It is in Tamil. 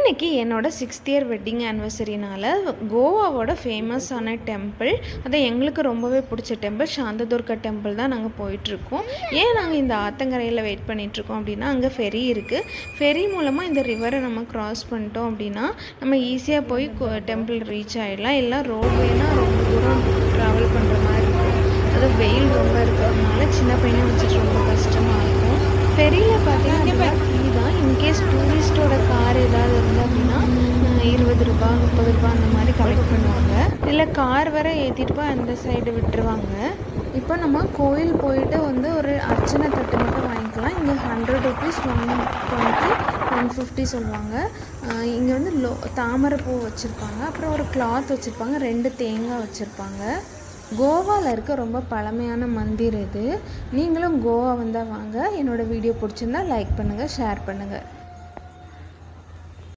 இன்னைக்கு என்னோட சிக்ஸ்த் இயர் வெட்டிங் ஆனிவர்சரினால கோவாவோட ஃபேமஸான டெம்பிள் அது எங்களுக்கு ரொம்பவே பிடிச்ச டெம்பிள் சாந்ததுர்கா டெம்பிள் தான் நாங்கள் போயிட்டுருக்கோம் ஏன் நாங்கள் இந்த ஆத்தங்கரையில் வெயிட் பண்ணிகிட்ருக்கோம் அப்படின்னா அங்கே ஃபெரி இருக்குது ஃபெரி மூலமாக இந்த ரிவரை நம்ம கிராஸ் பண்ணிட்டோம் அப்படின்னா நம்ம ஈஸியாக போய் டெம்பிள் ரீச் ஆகிடலாம் இல்லை ரோட்லேனா ரொம்ப தூரம் ட்ராவல் பண்ணுற மாதிரி இருக்கும் அது வெயில் ரொம்ப இருக்கிறதுனால சின்ன பையனை வச்சுட்டு ரொம்ப கஷ்டமாக இருக்கும் ஃபெரியில் பார்த்தீங்கன்னா ஃப்ரீ தான் இன்கேஸ் டூரிஸ்ட்டோட கார் ஏதாவது இருந்தது அப்படின்னா அஹ், இருபது ரூபா முப்பது ரூபா அந்த மாதிரி கலெக்ட் பண்ணுவாங்க இல்லை கார் வர ஏற்றிட்டு போய் அந்த சைடு விட்டுருவாங்க இப்போ நம்ம கோயில் போயிட்டு வந்து ஒரு அர்ச்சனை தட்டு மட்டும் வாங்கிக்கலாம் இங்கே hundred rupees one twenty one fifty சொல்லுவாங்க இங்கே வந்து லோ தாமரைப்பூ வச்சுருப்பாங்க அப்புறம் ஒரு கிளாத் வச்சுருப்பாங்க ரெண்டு தேங்காய் வச்சுருப்பாங்க கோவாவில் இருக்க ரொம்ப பழமையான மந்திர் இது நீங்களும் கோவா வந்தால் வாங்க என்னோடய வீடியோ பிடிச்சிருந்தா லைக் பண்ணுங்கள் ஷேர் பண்ணுங்கள்